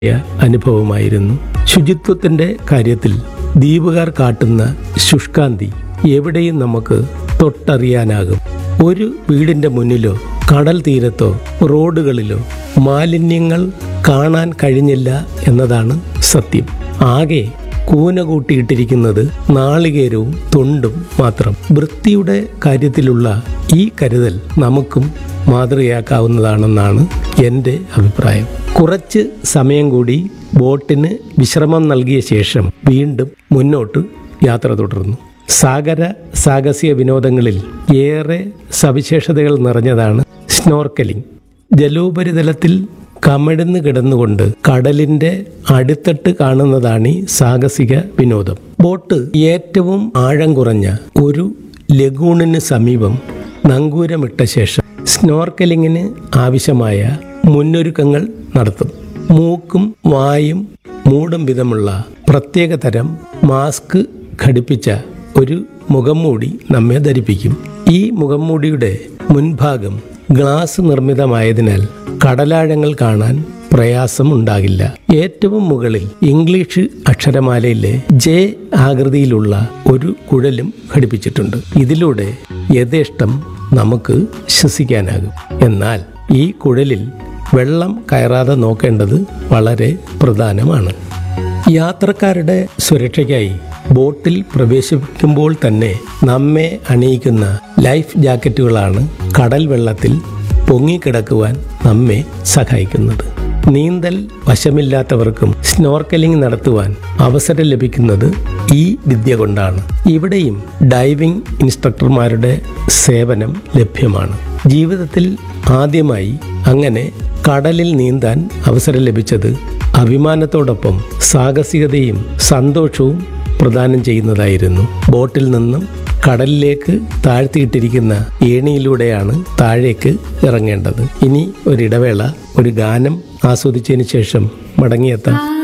അനുഭവമായിരുന്നു ശുചിത്വത്തിന്റെ കാര്യത്തിൽ ദ്വീപുകാർ കാട്ടുന്ന ശുഷ്കാന്തി എവിടെയും നമുക്ക് തൊട്ടറിയാനാകും ഒരു വീടിന്റെ മുന്നിലോ കടൽ തീരത്തോ റോഡുകളിലോ മാലിന്യങ്ങൾ കാണാൻ കഴിഞ്ഞില്ല എന്നതാണ് സത്യം ആകെ കൂന കൂട്ടിയിട്ടിരിക്കുന്നത് നാളികേരവും തൊണ്ടും മാത്രം വൃത്തിയുടെ കാര്യത്തിലുള്ള ഈ കരുതൽ നമുക്കും മാതൃകയാക്കാവുന്നതാണെന്നാണ് എൻ്റെ അഭിപ്രായം കുറച്ച് സമയം കൂടി ബോട്ടിന് വിശ്രമം നൽകിയ ശേഷം വീണ്ടും മുന്നോട്ട് യാത്ര തുടർന്നു സാഗര സാഹസിക വിനോദങ്ങളിൽ ഏറെ സവിശേഷതകൾ നിറഞ്ഞതാണ് സ്നോർക്കലിംഗ് ജലോപരിതലത്തിൽ കമിഴ്ന്ന് കിടന്നുകൊണ്ട് കടലിന്റെ അടിത്തട്ട് കാണുന്നതാണ് ഈ സാഹസിക വിനോദം ബോട്ട് ഏറ്റവും ആഴം കുറഞ്ഞ ഒരു ലഗൂണിന് സമീപം നങ്കൂരമിട്ട ശേഷം സ്നോർക്കലിങ്ങിന് ആവശ്യമായ മുന്നൊരുക്കങ്ങൾ നടത്തും മൂക്കും വായും മൂടും വിധമുള്ള പ്രത്യേക തരം മാസ്ക് ഘടിപ്പിച്ച ഒരു മുഖംമൂടി നമ്മെ ധരിപ്പിക്കും ഈ മുഖംമൂടിയുടെ മുൻഭാഗം ഗ്ലാസ് നിർമ്മിതമായതിനാൽ കടലാഴങ്ങൾ കാണാൻ പ്രയാസം ഉണ്ടാകില്ല ഏറ്റവും മുകളിൽ ഇംഗ്ലീഷ് അക്ഷരമാലയിലെ ജെ ആകൃതിയിലുള്ള ഒരു കുഴലും ഘടിപ്പിച്ചിട്ടുണ്ട് ഇതിലൂടെ യഥേഷ്ടം നമുക്ക് ശ്വസിക്കാനാകും എന്നാൽ ഈ കുഴലിൽ വെള്ളം കയറാതെ നോക്കേണ്ടത് വളരെ പ്രധാനമാണ് യാത്രക്കാരുടെ സുരക്ഷയ്ക്കായി ബോട്ടിൽ പ്രവേശിക്കുമ്പോൾ തന്നെ നമ്മെ അണിയിക്കുന്ന ലൈഫ് ജാക്കറ്റുകളാണ് കടൽ വെള്ളത്തിൽ പൊങ്ങിക്കിടക്കുവാൻ നമ്മെ സഹായിക്കുന്നത് നീന്തൽ വശമില്ലാത്തവർക്കും സ്നോർക്കലിംഗ് നടത്തുവാൻ അവസരം ലഭിക്കുന്നത് ഈ വിദ്യ കൊണ്ടാണ് ഇവിടെയും ഡൈവിംഗ് ഇൻസ്ട്രക്ടർമാരുടെ സേവനം ലഭ്യമാണ് ജീവിതത്തിൽ ആദ്യമായി അങ്ങനെ കടലിൽ നീന്താൻ അവസരം ലഭിച്ചത് അഭിമാനത്തോടൊപ്പം സാഹസികതയും സന്തോഷവും പ്രദാനം ചെയ്യുന്നതായിരുന്നു ബോട്ടിൽ നിന്നും കടലിലേക്ക് താഴ്ത്തിയിട്ടിരിക്കുന്ന ഏണിയിലൂടെയാണ് താഴേക്ക് ഇറങ്ങേണ്ടത് ഇനി ഒരിടവേള ഒരു ഗാനം ആസ്വദിച്ചതിന് ശേഷം മടങ്ങിയെത്താം